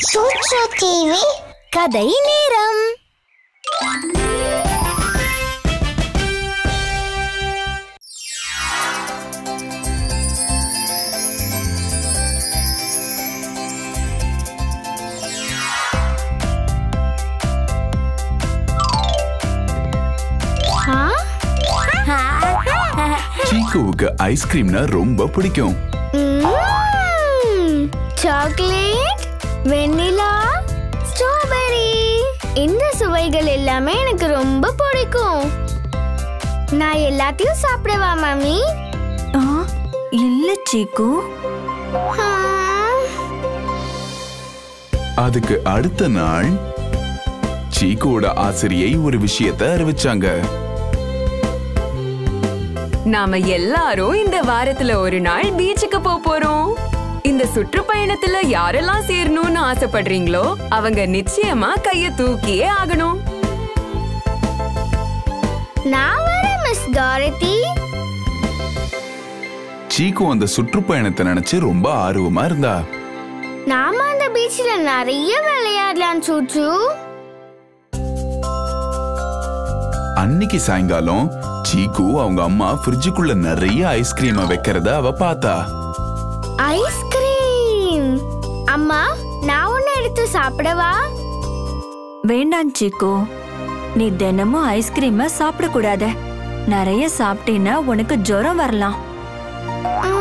சூட்சு TV கதை நேரம் சீக்குவுக்கு ஐஸ்கிரீம்னா ரொம்ப பிடிக்கும் சாக்லேட் வெண்ணிலா ஸ்ட்ராபெரி இந்த சுவைகள் எல்லாமே எனக்கு ரொம்ப பிடிக்கும் நான் எல்லாத்தையும் சாப்பிடவா மாமி ஆ, இல்ல சீக்கு ஆ, அதுக்கு அடுத்த நாள் சீக்குவோட ஆசிரியை ஒரு விஷயத்தை அறிவிச்சாங்க நாம எல்லாரும் இந்த வாரத்துல ஒரு நாள் பீச்சுக்கு போக போறோம் இந்த சுற்றுப்பயணத்துல யாரெல்லாம் சேரணும்னு ஆசைப்படுறீங்களோ அவங்க நிச்சயமா கைய தூக்கியே ஆகணும் நான் வரேன் மிஸ் டாரதி சீக்கு அந்த சுற்றுப்பயணத்தை நினைச்சு ரொம்ப ஆர்வமா இருந்தா நாம அந்த பீச்ல நிறைய விளையாடலாம் சூச்சு அன்னைக்கு சாயங்காலம் சீக்கு அவங்க அம்மா ஃப்ரிட்ஜுக்குள்ள நிறைய ஐஸ்கிரீமை வைக்கிறத அவ பார்த்தா ஐஸ்கிரீம் அம்மா நான் ஒன்னு எடுத்து சாப்பிடவா வேண்டாம் சீக்கு நீ தினமும் ஐஸ்கிரீம சாப்பிடக்கூடாது நிறைய சாப்பிட்டீன்னா உனக்கு ஜுரம் வரலாம் ஆ,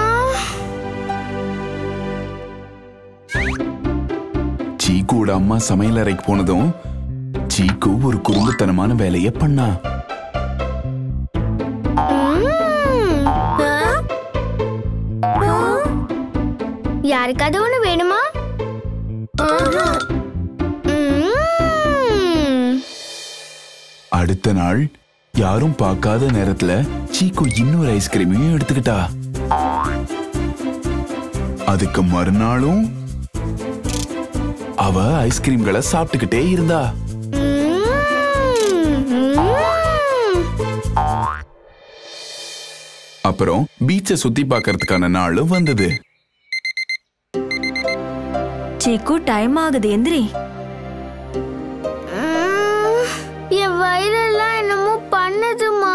சீக்குவோட அம்மா சமையல் அறைக்கு போனதும் சீக்கு ஒரு குறும்புத்தனமான வேலைய பண்ணா ம். ஆ? யாருக்காவது ஒண்ணு வேணுமா ம். அடுத்த நாள் யாரும் பார்க்காத நேரத்துல சீக்கு இன்னொரு ஐஸ்கிரீமையும் எடுத்துக்கிட்டா அதுக்கு மறுநாளும் அவ ஐஸ்கிரீம்களை சாப்பிட்டுக்கிட்டே இருந்தா ம். ம். அப்புறம் பீச்சை சுத்தி பார்க்கறதுக்கான நாளும் வந்தது சீக்கு டைம் ஆகுது எந்திரி ம். என் வயிறெல்லாம் என்னமோ பண்ணுதுமா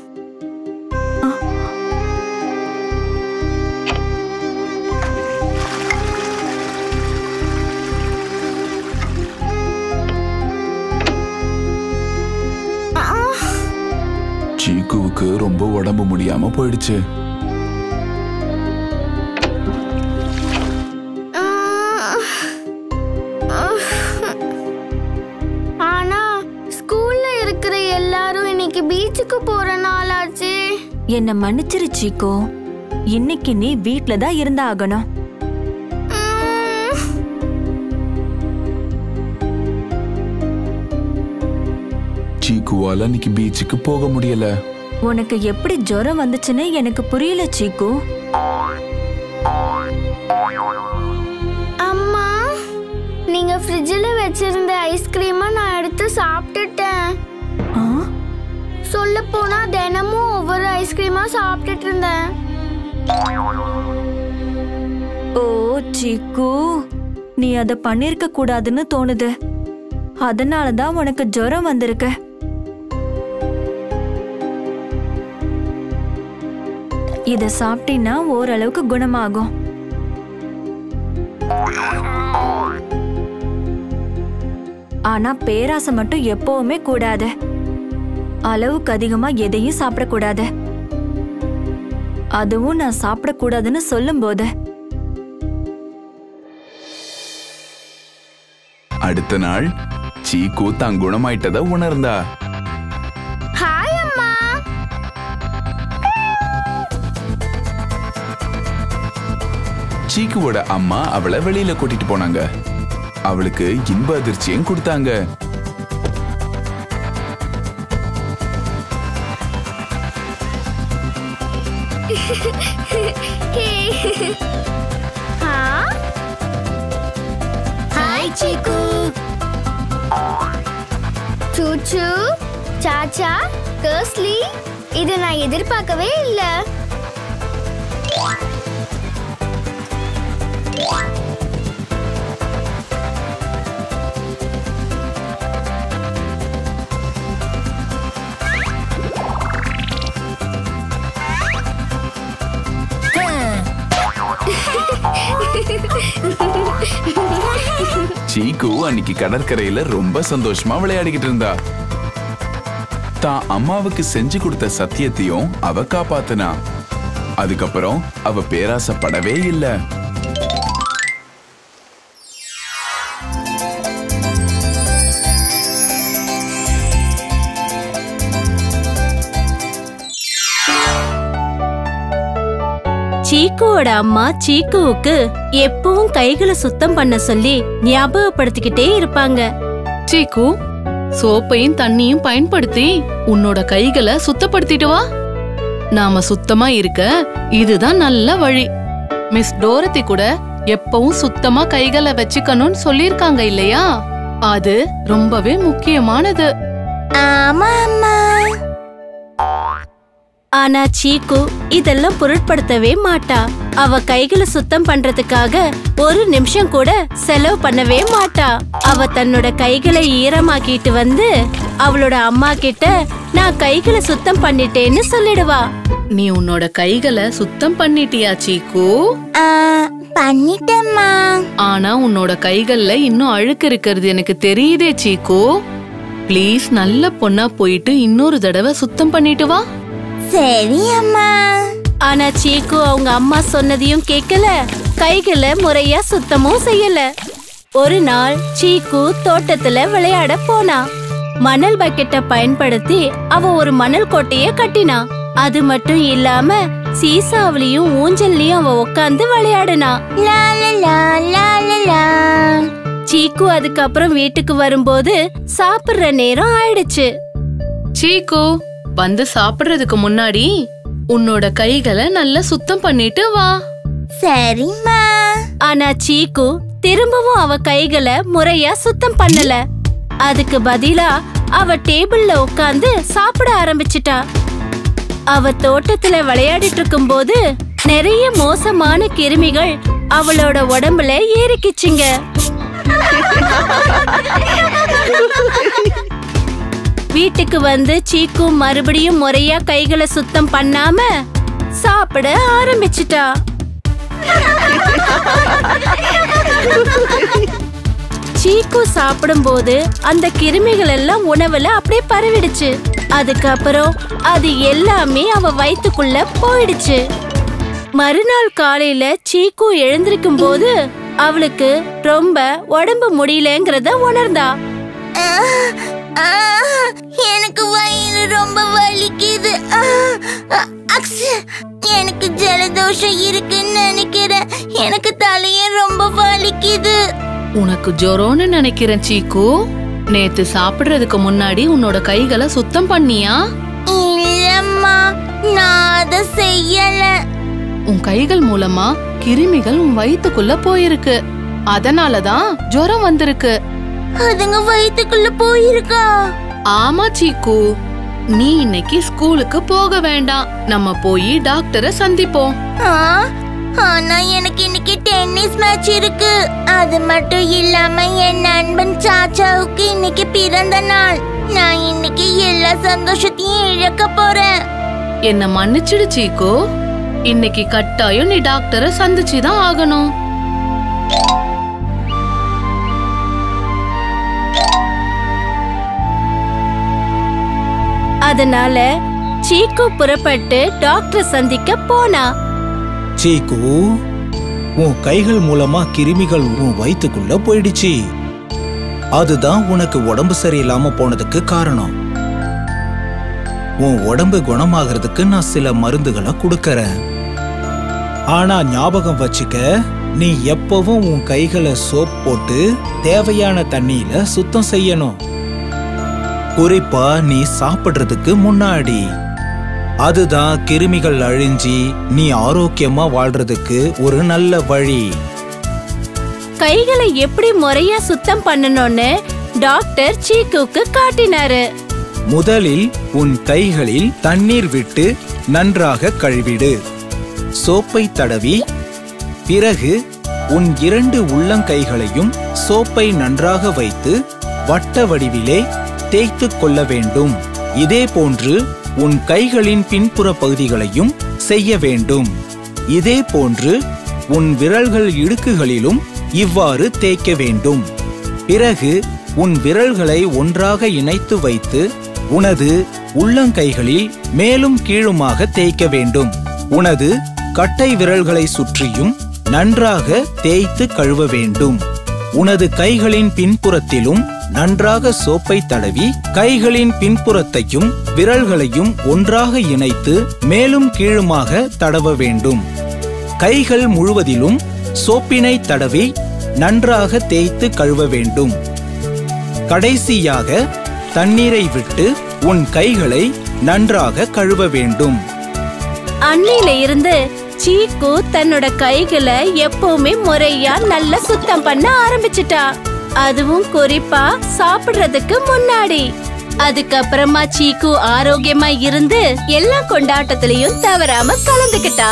சீக்குவுக்கு ரொம்ப உடம்பு முடியாம போயிடுச்சு ஆனா ஸ்கூல்ல இருக்கிற எல்லாரும் இன்னைக்கு பீச்சுக்கு போற நாளாச்சு என்ன மன்னிச்சிரு சீக்கு இன்னைக்கு நீ வீட்ல தான் இருந்தா ஆகணும் ம். சீக்குவால இன்னைக்கு பீச்சுக்கு போக முடியல உனக்கு எப்படி ஜுரம் வந்துச்சுன்னு எனக்கு புரியல சீக்கு அம்மா நீங்க ஃப்ரிட்ஜில் வச்சிருந்த ஐஸ்கிரீமை நான் எடுத்து சாப்பிட்டுட்டேன் ஆ, சொல்ல போனா தினமும் ஒவ்வொரு ஐஸ்கிரீமா சாப்பிட்டுட்டு இருந்தேன் ஓ சீக்கு நீ அத பண்ணிருக்க கூடாதுன்னு தோணுது அதனால தான் உனக்கு ஜுரம் வந்திருக்கு இத சாப்பிட்டீன்னா ஓரளவுக்கு குணமாகும் ஆனா பேராசை மட்டும் எப்பவுமே கூடாது அளவுக்கு அதிகமா எதையும் சாப்பிடக்கூடாது அதுவும் நான் சாப்பிடக்கூடாதுன்னு சொல்லும்போது அடுத்த நாள் சீக்கு தான் குணமாயிட்டத உணர்ந்தா ஹாய் அம்மா சீக்குவோட அம்மா அவளை வெளியில கூட்டிட்டு போனாங்க அவளுக்கு இன்ப அதிர்ச்சியும் கொடுத்தாங்க ஹா ஹாய் சீக்கு சூச்சு சாச்சா கர்ஸ்லி இது நான் எதிர்பார்க்கவே இல்லை சீக்கு அன்னைக்கு கடற்கரையில ரொம்ப சந்தோஷமா விளையாடிக்கிட்டு இருந்தா தான் அம்மாவுக்கு செஞ்சு கொடுத்த சத்தியத்தையும் அவ காப்பாத்துனா அதுக்கப்புறம் அவ பேராசப்படவே இல்லை சீக்குவோட அம்மா சீக்குவுக்கு எப்பவும் கைகளை சுத்தம் பண்ண சொல்லி ஞாபகப்படுத்திக்கிட்டே இருப்பாங்க சீக்கு சோப்பையும் தண்ணியும் பயன்படுத்தி உன்னோட கைகளை சுத்தப்படுத்திட்டு வா நாம சுத்தமா இருக்க இதுதான் நல்ல வழி மிஸ் டோரத்தி கூட எப்பவும் சுத்தமா கைகளை வச்சுக்கணும்னு சொல்லிருக்காங்க இல்லையா அது ரொம்பவே முக்கியமானது ஆமா அம்மா ஆனா சீக்கு இதெல்லாம் பொருட்படுத்தவே மாட்டா அவ கைகளை சுத்தம் பண்றதுக்காக ஒரு நிமிஷம் கூட செலவு பண்ணவே மாட்டா அவ தன்னோட கைகளை ஈரமாக்கிட்டு வந்து அவளோட அம்மா கிட்ட நான் கைகளை சுத்தம் பண்ணிட்டேன்னு சொல்லிடுவா நீ உன்னோட கைகளை சுத்தம் பண்ணிட்டியா சீக்கு ஆ, பண்ணிட்டேம்மா ஆனா உன்னோட கைகள்ல இன்னும் அழுக்கு இருக்கிறது எனக்கு தெரியுதே சீக்கு ப்ளீஸ் நல்ல பொண்ணா போயிட்டு இன்னொரு தடவை சுத்தம் பண்ணிட்டு வா சரி அம்மா ஆனா சீக்கு அவங்க அம்மா சொன்னதையும் கேட்கல கைகளை முறையா சுத்தமும் செய்யல ஒரு நாள் சீக்கு தோட்டத்துல விளையாட போனா மணல் பக்கெட்டை பயன்படுத்தி அவ ஒரு மணல் கோட்டைய கட்டினா அது மட்டும் இல்லாம சீசாவிலையும் ஊஞ்சல்லையும் அவ உட்காந்து விளையாடுனா லா லா லா லா லா லா சீக்கு அதுக்கப்புறம் வீட்டுக்கு வரும்போது சாப்பிடுற நேரம் ஆயிடுச்சு சீக்கு வந்து சாப்பிடுறதுக்கு முன்னாடி உன்னோட கைகளை நல்லா சுத்தம் பண்ணிட்டு வா சரிம்மா ஆனா சீக்கு திரும்பவும் அவ கைகளை முறையா சுத்தம் பண்ணல அதுக்கு பதிலா அவ டேபிள்ல உட்கார்ந்து சாப்பிட ஆரம்பிச்சிட்டா அவ தோட்டத்துல விளையாடிட்டு இருக்கும்போது நிறைய மோசமான கிருமிகள் அவளோட உடம்புல ஏறிக்கிச்சுங்க வீட்டுக்கு வந்து சீக்கு மறுபடியும் முறையா கைகளை சுத்தம் பண்ணாம சாப்பிட ஆரம்பிச்சிட்டா சீக்கு சாப்பிடும்போது அந்த கிருமிகள் எல்லாம் உணவுல அப்படியே பரவிடுச்சு அதுக்கப்புறம் அது எல்லாமே அவ வயித்துக்குள்ள போயிடுச்சு மறுநாள் காலையில சீக்கு எழுந்திருக்கும் போது அவளுக்கு ரொம்ப உடம்பு முடியலங்கிறத உணர்ந்தா ஆ, ஆ, எனக்கு வயிறு ரொம்ப வலிக்குது ஆ, ஆ, அக்ஸ், எனக்கு ஜலதோஷம் இருக்குன்னு நினைக்கிறேன் எனக்கு தலையே ரொம்ப வலிக்குது உனக்கு ஜொரோன்னு நினைக்கிறேன் சீக்கு நேத்து சாப்பிடுறதுக்கு முன்னாடி உன்னோட கைகளை சுத்தம் பண்ணியா இல்லம்மா நான் அதை செய்யல உன் கைகள் மூலமா கிருமிகள் உன் வயித்துக்குள்ள போயிருக்கு அதனாலதான் ஜுரம் வந்திருக்கு அதுங்க வயித்துக்குள்ள போயிருக்கா ஆமா சீக்கு நீ இன்னைக்கு ஸ்கூலுக்கு போக வேண்டாம் நம்ம போய் டாக்டரை சந்திப்போம் ஆ, ஆனா எனக்கு இன்னைக்கு டென்னிஸ் மேட்ச் இருக்கு அது மட்டும் இல்லாம என் நண்பன் சாச்சாவுக்கு இன்னைக்கு பிறந்த நாள் நான் இன்னைக்கு எல்லா சந்தோஷத்தையும் இழக்க போறேன் என்ன மன்னிச்சிடு சீக்கு இன்னைக்கு கட்டாயம் நீ டாக்டரை சந்திச்சுதான் ஆகணும் அதனால சீக்கு புறப்பட்டு டாக்டர் சந்திக்க போனா சீக்கு உன் கைகள் மூலமா கிருமிகள் உன் வயித்துக்குள்ள போயிடுச்சு அதுதான் உனக்கு உடம்பு சரியில்லாம போனதுக்கு காரணம் உன் உடம்பு குணமாகறதுக்கு நான் சில மருந்துகளை கொடுக்கறேன் ஆனா ஞாபகம் வச்சுக்க நீ எப்பவும் உன் கைகளை சோப் போட்டு தேவையான தண்ணியில சுத்தம் செய்யணும் குறிப்பா நீ சாப்பிடுறதுக்கு முன்னாடி அதுதான் கிருமிகள் அழிஞ்சி நீ ஆரோக்கியமா வாழ்றதுக்கு ஒரு நல்ல வழி கைகளை எப்படி முறையா சுத்தம் பண்ணணும்னு டாக்டர் சீக்குக்கு காட்டினாரு முதலில் உன் கைகளில் தண்ணீர் விட்டு நன்றாக கழுவிடு சோப்பை தடவி பிறகு உன் இரண்டு உள்ளங்கைகளையும் சோப்பை நன்றாக வைத்து வட்ட வடிவிலே தேய்த்துக் கொள்ள வேண்டும் இதே போன்று உன் கைகளின் பின்புற பகுதிகளையும் செய்ய வேண்டும் இதே போன்று உன் விரல்கள் இடுக்குகளிலும் இவ்வாறு தேய்க்க வேண்டும் பிறகு உன் விரல்களை ஒன்றாக இணைத்து வைத்து உனது உள்ளங்கைகளில் மேலும் கீழுமாக தேய்க்க வேண்டும் உனது கட்டை விரல்களை சுற்றியும் நன்றாக தேய்த்து கழுவ வேண்டும் உனது கைகளின் பின்புறத்திலும் நன்றாக சோப்பை தடவி கைகளின் பின்புறத்தையும் விரல்களையும் ஒன்றாக இணைத்து மேலும் கீழுமாக தடவ வேண்டும் கைகள் முழுவதிலும் சோப்பினை தடவி நன்றாக தேய்த்து கழுவ வேண்டும் கடைசியாக தண்ணீரை விட்டு உன் கைகளை நன்றாக கழுவ வேண்டும் அன்னையில இருந்து சீக்கு தன்னோட கைகளை எப்பவுமே முறையா நல்லா சுத்தம் பண்ண ஆரம்பிச்சிட்டா அதுவும் குறிப்பா சாப்பிடுறதுக்கு முன்னாடி அதுக்கப்புறமா சீக்கு ஆரோக்கியமா இருந்து எல்லா கொண்டாட்டத்திலையும் தவறாம கலந்துக்கிட்டா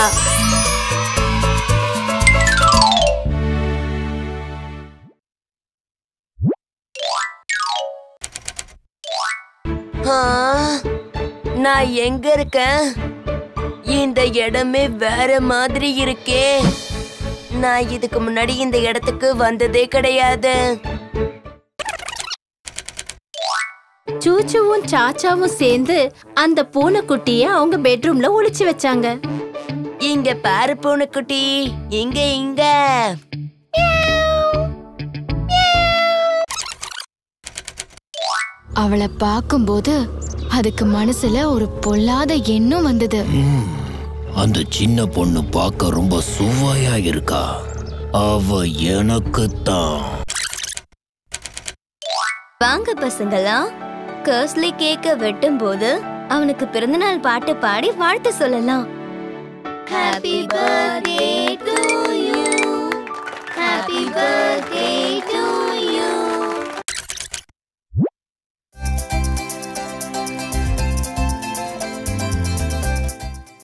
ஆ, நான் எங்க இருக்கேன் இந்த இடமே வேற மாதிரி இருக்கே நான் இதுக்கு முன்னாடி இந்த இடத்துக்கு வந்ததே கிடையாது சூச்சுவும் சாச்சாவும் சேர்ந்து அந்த பூனைக்குட்டிய அவங்க பெட்ரூம்ல ஒளிச்சு வச்சாங்க இங்க பாரு பூனைக்குட்டி இங்க இங்க அவளை பார்க்கும்போது அதுக்கு மனசுல ஒரு பொல்லாத எண்ணம் வந்தது அந்த சின்ன பொண்ணு பார்க்க ரொம்ப சுவையா இருக்கா அவ எனக்கு தான் வாங்க பசங்களா கர்ஸ்லி கேக்க வெட்டும் போது அவனுக்கு பிறந்தநாள் பாட்டு பாடி வாழ்த்து சொல்லலாம் ஹாப்பி பர்த்டே